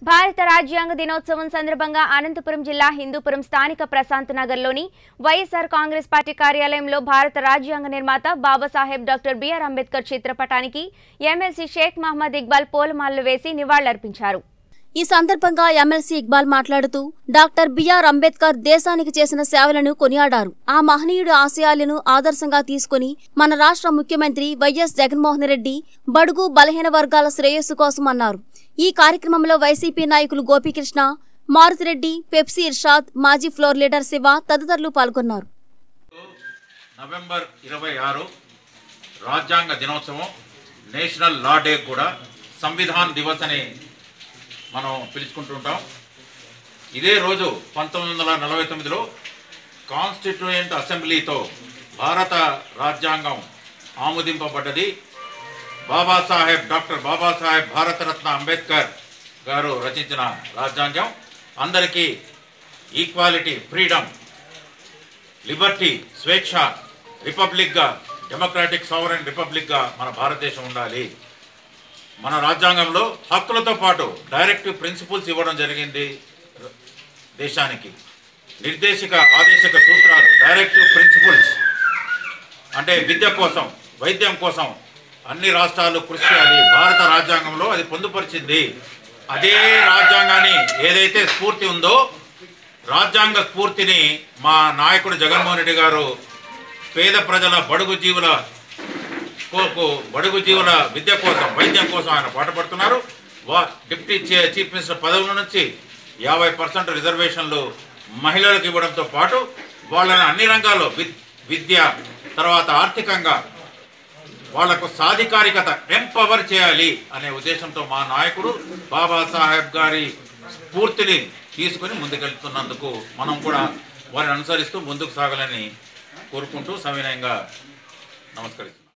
భారత రాజ్యాంగ దినోత్సవం సందర్భంగా అనంతపురం జిల్లా హిందూపురం స్థానిక ప్రశాంత్ నగర్లోని వైఎస్ఆర్ కాంగ్రెస్ పార్టీ కార్యాలయంలో భారత రాజ్యాంగ నిర్మాత బాబాసాహెబ్ డాక్టర్ బిఆర్ అంబేద్కర్ చిత్రపటానికి ఎమ్మెల్సీ షేక్ మహమ్మద్ ఇక్బాల్ పూలమాలలు వేసి నివాళులర్పించారు ఈ సందర్భంగా ఎమ్మెల్సీ ఇక్బాల్ మాట్లాడుతూ డాక్టర్ బిఆర్ అంబేద్కర్ దేశానికి చేసిన సేవలను కొనియాడారు ఆ మహనీయుడి ఆశయాలను ఆదర్శంగా తీసుకుని మన రాష్ట్ర ముఖ్యమంత్రి వైఎస్ జగన్మోహన్ రెడ్డి బడుగు బలహీన వర్గాల శ్రేయస్సు కోసం అన్నారు ఈ కార్యక్రమంలో వైసీపీ నాయకులు గోపీకృష్ణ మారుతిరెడ్డి పెప్సీ ఇర్షాద్ మాజీ ఫ్లోర్ లీడర్ శివ తదితరులు పాల్గొన్నారు నవంబర్ ఇరవై ఆరు రాజ్యాంగ దినోత్సవం నేషనల్ లా డే కూడా సంవిధాన్ దివస్ అని మనం పిలుచుకుంటుంటాం ఇదే రోజు పంతొమ్మిది వందల నలభై తొమ్మిదిలో కాన్స్టిట్యూయెంట్ అసెంబ్లీతో భారత రాజ్యాంగం ఆమోదింపబడ్డది బాబాసాహెబ్ డాక్టర్ బాబాసాహెబ్ భారతరత్న అంబేద్కర్ గారు రచించిన రాజ్యాంగం అందరికీ ఈక్వాలిటీ ఫ్రీడమ్ లిబర్టీ స్వేచ్ఛ రిపబ్లిక్గా డెమోక్రాటిక్ సోవరెన్ రిపబ్లిక్గా మన భారతదేశం ఉండాలి మన రాజ్యాంగంలో హక్కులతో పాటు డైరెక్టివ్ ప్రిన్సిపల్స్ ఇవ్వడం జరిగింది దేశానికి నిర్దేశిక ఆదేశిక సూత్రాలు డైరెక్టివ్ ప్రిన్సిపల్స్ అంటే విద్య కోసం వైద్యం కోసం అన్ని రాష్ట్రాలు కృషి చేయాలి భారత రాజ్యాంగంలో అది పొందుపరిచింది అదే రాజ్యాంగాన్ని ఏదైతే స్ఫూర్తి ఉందో రాజ్యాంగ స్ఫూర్తిని మా నాయకుడు జగన్మోహన్ రెడ్డి గారు పేద ప్రజల బడుగు జీవుల కోకు బడుగు జీవుల విద్య కోసం వైద్యం కోసం ఆయన పాటుపడుతున్నారు వా డిప్యూటీ చీ- చీఫ్ మినిస్టర్ పదవుల నుంచి యాభై పర్సెంట్ రిజర్వేషన్లు మహిళలకు ఇవ్వడంతో పాటు వాళ్ళని అన్ని రంగాల్లో విద్- విద్య తర్వాత ఆర్థికంగా వాళ్లకు సాధికారికత ఎంపవర్ చేయాలి అనే ఉద్దేశంతో మా నాయకుడు బాబాసాహెబ్ గారి స్ఫూర్తిని తీసుకుని ముందుకెళ్తున్నందుకు మనం కూడా వారిని అనుసరిస్తూ ముందుకు సాగాలని కోరుకుంటూ సవినయంగా నమస్కరిస్తున్నాం